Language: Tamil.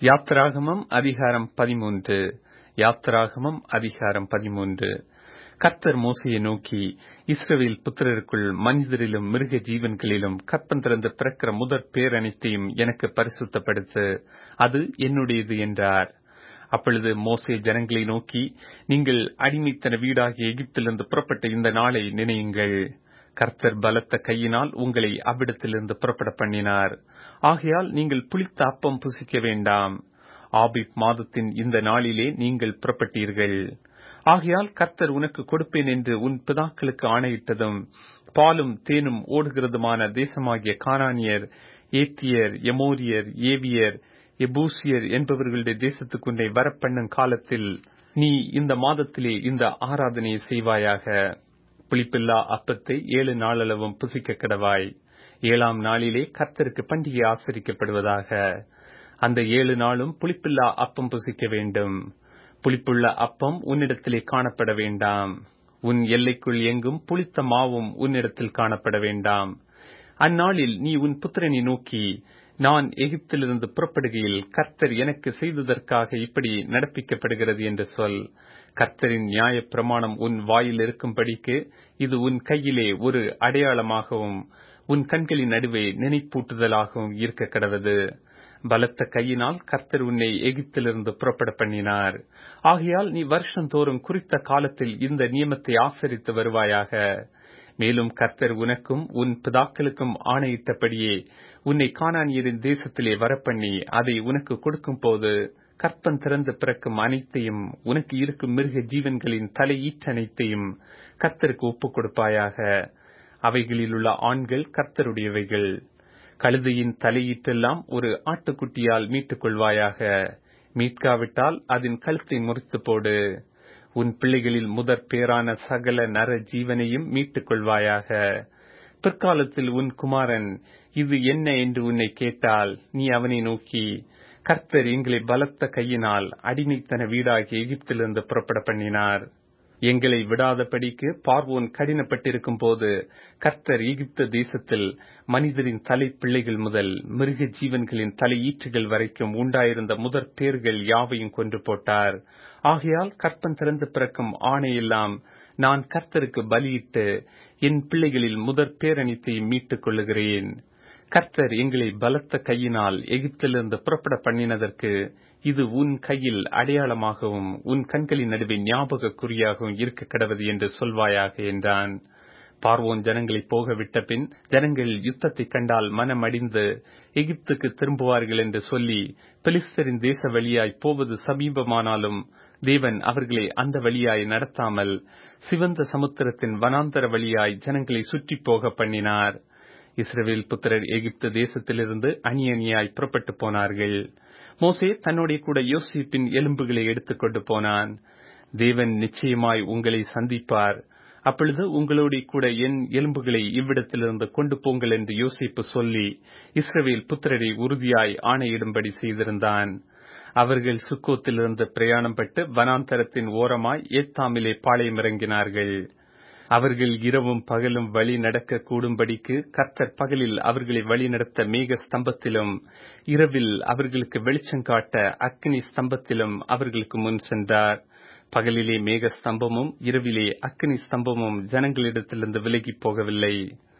யாத்ராகமம் அதிகாரம் பதிமூன்று யாத்ராகமம் அதிகாரம் பதிமூன்று கர்த்தர் மோசையை நோக்கி இஸ்ரவேல் புத்திரருக்குள் மனிதரிலும் மிருக ஜீவன்களிலும் கற்பந்திறந்து பிறக்கிற முதற் பேர் அனைத்தையும் எனக்கு பரிசுத்தப்படுத்து அது என்னுடையது என்றார் அப்பொழுது மோசே ஜனங்களை நோக்கி நீங்கள் அடிமைத்தன வீடாகிய எகிப்திலிருந்து புறப்பட்ட இந்த நாளை நினையுங்கள் கர்த்தர் பலத்த கையினால் உங்களை அவ்விடத்திலிருந்து புறப்பட பண்ணினார் ஆகையால் நீங்கள் புளித்த அப்பம் புசிக்க வேண்டாம் ஆபிப் மாதத்தின் இந்த நாளிலே நீங்கள் புறப்பட்டீர்கள் ஆகையால் கர்த்தர் உனக்கு கொடுப்பேன் என்று உன் பிதாக்களுக்கு ஆணையிட்டதும் பாலும் தேனும் ஓடுகிறதுமான தேசமாகிய கானானியர் ஏத்தியர் எமோரியர் ஏவியர் எபூசியர் என்பவர்களுடைய தேசத்துக்கு உன்னை வரப்பண்ணும் காலத்தில் நீ இந்த மாதத்திலே இந்த ஆராதனையை செய்வாயாக புளிப்பில்லா அப்பத்தை ஏழு நாளளவும் புசிக்க கிடவாய் ஏழாம் நாளிலே கர்த்தருக்கு பண்டிகை ஆசரிக்கப்படுவதாக அந்த ஏழு நாளும் புளிப்பில்லா அப்பம் புசிக்க வேண்டும் புளிப்புள்ள அப்பம் உன்னிடத்திலே காணப்பட வேண்டாம் உன் எல்லைக்குள் எங்கும் புளித்த மாவும் உன்னிடத்தில் காணப்பட வேண்டாம் அந்நாளில் நீ உன் புத்திரனை நோக்கி நான் எகிப்திலிருந்து புறப்படுகையில் கர்த்தர் எனக்கு செய்ததற்காக இப்படி நடப்பிக்கப்படுகிறது என்று சொல் கர்த்தரின் நியாய பிரமாணம் உன் வாயில் இருக்கும்படிக்கு இது உன் கையிலே ஒரு அடையாளமாகவும் உன் கண்களின் நடுவே நினைப்பூட்டுதலாகவும் இருக்க கடவது பலத்த கையினால் கர்த்தர் உன்னை எகிப்திலிருந்து புறப்பட பண்ணினார் ஆகையால் நீ வருஷந்தோறும் குறித்த காலத்தில் இந்த நியமத்தை ஆசரித்து வருவாயாக மேலும் கர்த்தர் உனக்கும் உன் பிதாக்களுக்கும் ஆணையிட்டபடியே உன்னை காணானியரின் தேசத்திலே வரப்பண்ணி அதை உனக்கு கொடுக்கும் போது கற்பன் திறந்து பிறக்கும் அனைத்தையும் உனக்கு இருக்கும் மிருக ஜீவன்களின் தலையீற்றனைத்தையும் கர்த்தருக்கு ஒப்புக் கொடுப்பாயாக அவைகளில் உள்ள ஆண்கள் கர்த்தருடையவைகள் கழுதையின் தலையீற்றெல்லாம் ஒரு ஆட்டுக்குட்டியால் மீட்டுக் கொள்வாயாக மீட்காவிட்டால் அதன் கழுத்தை முறித்து போடு உன் பிள்ளைகளில் முதற் பேரான சகல நர ஜீவனையும் மீட்டுக் கொள்வாயாக பிற்காலத்தில் உன் குமாரன் இது என்ன என்று உன்னை கேட்டால் நீ அவனை நோக்கி கர்த்தர் எங்களை பலத்த கையினால் அடிமைத்தன வீடாகி எகிப்திலிருந்து புறப்பட பண்ணினார் எங்களை விடாதபடிக்கு பார்வோன் கடினப்பட்டிருக்கும் போது கர்த்தர் எகிப்து தேசத்தில் மனிதரின் தலை பிள்ளைகள் முதல் மிருக ஜீவன்களின் தலை ஈற்றுகள் வரைக்கும் உண்டாயிருந்த முதற் பேர்கள் யாவையும் கொன்று போட்டார் ஆகையால் கற்பன் திறந்து பிறக்கும் ஆணையெல்லாம் நான் கர்த்தருக்கு பலியிட்டு என் பிள்ளைகளில் முதற் பேரணித்தையும் மீட்டுக் கொள்ளுகிறேன் கர்த்தர் எங்களை பலத்த கையினால் எகிப்திலிருந்து புறப்பட பண்ணினதற்கு இது உன் கையில் அடையாளமாகவும் உன் கண்களின் நடுவே ஞாபக குறியாகவும் இருக்க கடவது என்று சொல்வாயாக என்றான் பார்வோன் ஜனங்களை போக விட்ட பின் ஜனங்கள் யுத்தத்தை கண்டால் மனமடிந்து எகிப்துக்கு திரும்புவார்கள் என்று சொல்லி பெலிஸ்தரின் தேச வழியாய் போவது சமீபமானாலும் தேவன் அவர்களை அந்த வழியாய் நடத்தாமல் சிவந்த சமுத்திரத்தின் வனாந்தர வழியாய் ஜனங்களை சுற்றி போக பண்ணினார் இஸ்ரேல் புத்திரர் எகிப்து தேசத்திலிருந்து அணி அணியாய் புறப்பட்டு போனார்கள் மோசே தன்னுடைய கூட யோசிப்பின் எலும்புகளை எடுத்துக்கொண்டு போனான் தேவன் நிச்சயமாய் உங்களை சந்திப்பார் அப்பொழுது உங்களோட கூட என் எலும்புகளை இவ்விடத்திலிருந்து கொண்டு போங்கள் என்று யோசிப்பு சொல்லி இஸ்ரவேல் புத்திரரை உறுதியாய் ஆணையிடும்படி செய்திருந்தான் அவர்கள் சுக்கோத்திலிருந்து பிரயாணம் பட்டு வனாந்தரத்தின் ஓரமாய் ஏத்தாமிலே பாளையம் இறங்கினார்கள் அவர்கள் இரவும் பகலும் வழி நடக்க கூடும்படிக்கு கர்த்தர் பகலில் அவர்களை வழி நடத்த மேக ஸ்தம்பத்திலும் இரவில் அவர்களுக்கு வெளிச்சம் காட்ட அக்னி ஸ்தம்பத்திலும் அவர்களுக்கு முன் சென்றார் பகலிலே மேக ஸ்தம்பமும் இரவிலே அக்னி ஸ்தம்பமும் ஜனங்களிடத்திலிருந்து விலகி போகவில்லை